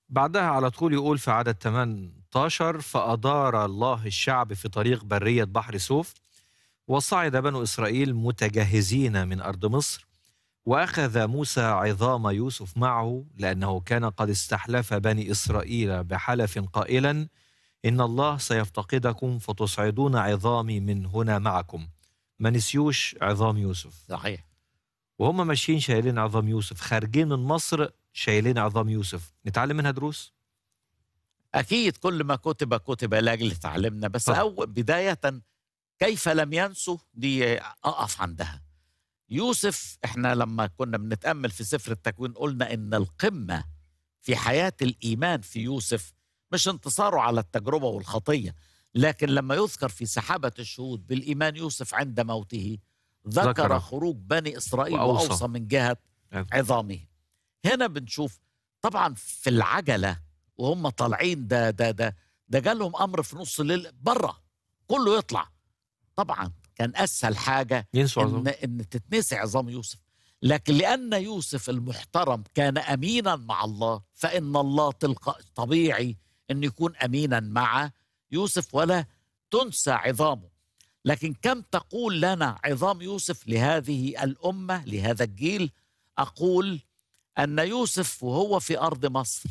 بعدها على طول يقول في عدد 18 فأدار الله الشعب في طريق برية بحر سوف وصعد بنو إسرائيل متجهزين من أرض مصر وأخذ موسى عظام يوسف معه لأنه كان قد استحلف بني إسرائيل بحلف قائلا إن الله سيفتقدكم فتصعدون عظامي من هنا معكم ما نسيوش عظام يوسف صحيح وهم ماشيين شايلين عظام يوسف خارجين من مصر شايلين عظام يوسف نتعلم منها دروس اكيد كل ما كتب كتب لاجل تعلمنا بس طبعا. أول بدايه كيف لم ينسوا دي اقف عندها يوسف احنا لما كنا بنتامل في سفر التكوين قلنا ان القمه في حياه الايمان في يوسف مش انتصاره على التجربه والخطيه لكن لما يذكر في سحابه الشهود بالايمان يوسف عند موته ذكر, ذكر. خروج بني اسرائيل وأوصى. واوصى من جهه عظامه هنا بنشوف طبعا في العجله وهم طالعين ده ده ده ده جالهم امر في نص الليل بره كله يطلع طبعا كان اسهل حاجه ينسوا ان عظام ان تتنسي عظام يوسف لكن لان يوسف المحترم كان امينا مع الله فان الله تلقى طبيعي ان يكون امينا مع يوسف ولا تنسى عظامه لكن كم تقول لنا عظام يوسف لهذه الامه لهذا الجيل اقول ان يوسف وهو في ارض مصر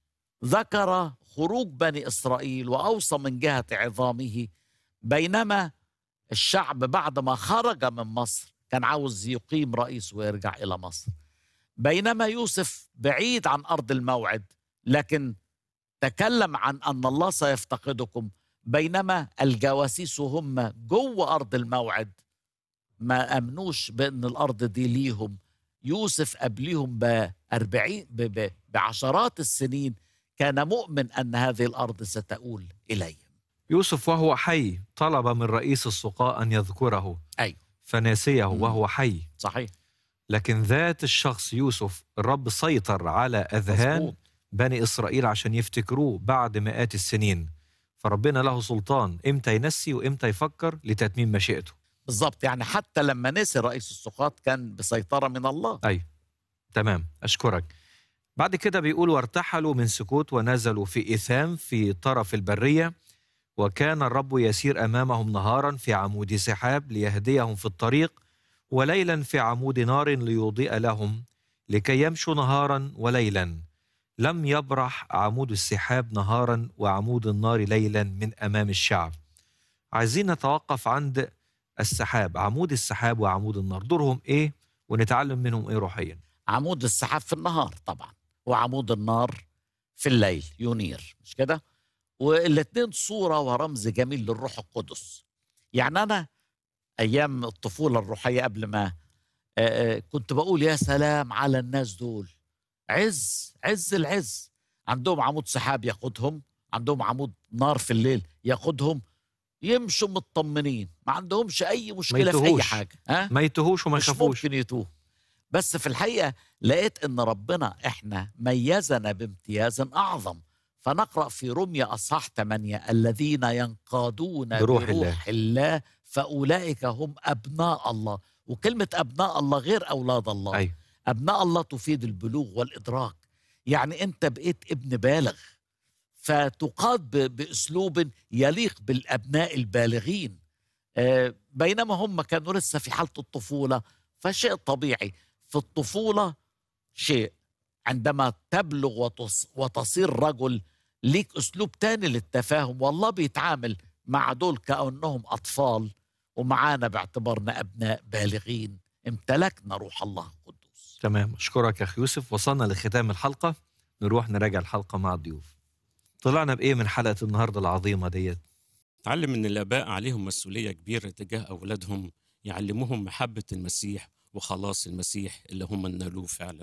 ذكر خروج بني اسرائيل واوصى من جهه عظامه بينما الشعب بعد ما خرج من مصر كان عاوز يقيم رئيس ويرجع الى مصر بينما يوسف بعيد عن ارض الموعد لكن تكلم عن ان الله سيفتقدكم بينما الجواسيس هم جوه ارض الموعد ما امنوش بان الارض دي ليهم يوسف قبليهم بأربعين ب- ب- بعشرات السنين كان مؤمن أن هذه الأرض ستؤول إليهم يوسف وهو حي طلب من رئيس السقاء أن يذكره أيوة. فناسيه مم. وهو حي صحيح لكن ذات الشخص يوسف الرب سيطر على أذهان مظبوط. بني إسرائيل عشان يفتكروه بعد مئات السنين فربنا له سلطان إمتى ينسي وإمتى يفكر لتتميم مشيئته بالضبط يعني حتى لما نسي رئيس السقاط كان بسيطرة من الله أي تمام أشكرك بعد كده بيقول وارتحلوا من سكوت ونزلوا في إثام في طرف البرية وكان الرب يسير أمامهم نهارا في عمود سحاب ليهديهم في الطريق وليلا في عمود نار ليضيء لهم لكي يمشوا نهارا وليلا لم يبرح عمود السحاب نهارا وعمود النار ليلا من أمام الشعب عايزين نتوقف عند السحاب عمود السحاب وعمود النار دورهم إيه ونتعلم منهم إيه روحيا عمود السحاب في النهار طبعا وعمود النار في الليل ينير مش كده والاثنين صورة ورمز جميل للروح القدس يعني أنا أيام الطفولة الروحية قبل ما آه، آه، كنت بقول يا سلام على الناس دول عز عز العز عندهم عمود سحاب يقودهم عندهم عمود نار في الليل يقودهم يمشوا مطمنين ما عندهمش أي مشكلة في أي يتوهوش. حاجة ها؟ ما يتوهوش وما مش يخافوش ممكن يتوه بس في الحقيقة لقيت ان ربنا احنا ميزنا بامتياز اعظم فنقرأ في رمية أصحاح 8 الذين ينقادون بروح بروح, الله. بروح الله فأولئك هم أبناء الله وكلمة أبناء الله غير أولاد الله أيوة. أبناء الله تفيد البلوغ والإدراك يعني أنت بقيت ابن بالغ فتقاد ب- بأسلوب يليق بالأبناء البالغين آه، بينما هم كانوا لسه في حالة الطفولة فشيء طبيعي في الطفولة شيء عندما تبلغ وتص وتصير رجل ليك أسلوب تاني للتفاهم والله بيتعامل مع دول كأنهم أطفال ومعانا باعتبارنا أبناء بالغين امتلكنا روح الله القدوس تمام أشكرك يا أخي يوسف وصلنا لختام الحلقة نروح نراجع الحلقة مع الضيوف طلعنا بإيه من حلقة النهاردة العظيمة ديت تعلم ان الاباء عليهم مسؤوليه كبيره تجاه اولادهم يعلموهم محبه المسيح وخلاص المسيح اللي هم نالوه فعلا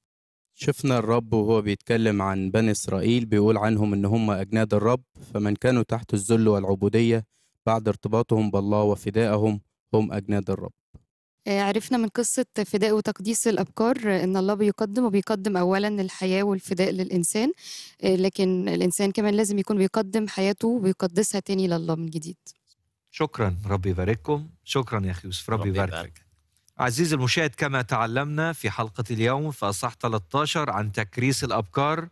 شفنا الرب وهو بيتكلم عن بني إسرائيل بيقول عنهم إن هم أجناد الرب فمن كانوا تحت الذل والعبودية بعد ارتباطهم بالله وفدائهم هم أجناد الرب آه، عرفنا من قصة فداء وتقديس الأبكار آه، إن الله بيقدم وبيقدم أولا الحياة والفداء للإنسان آه، لكن الإنسان كمان لازم يكون بيقدم حياته وبيقدسها تاني لله من جديد شكرا ربي يبارككم شكرا يا أخي يوسف ربي يباركك عزيزي المشاهد كما تعلمنا في حلقة اليوم في أصح 13 عن تكريس الأبكار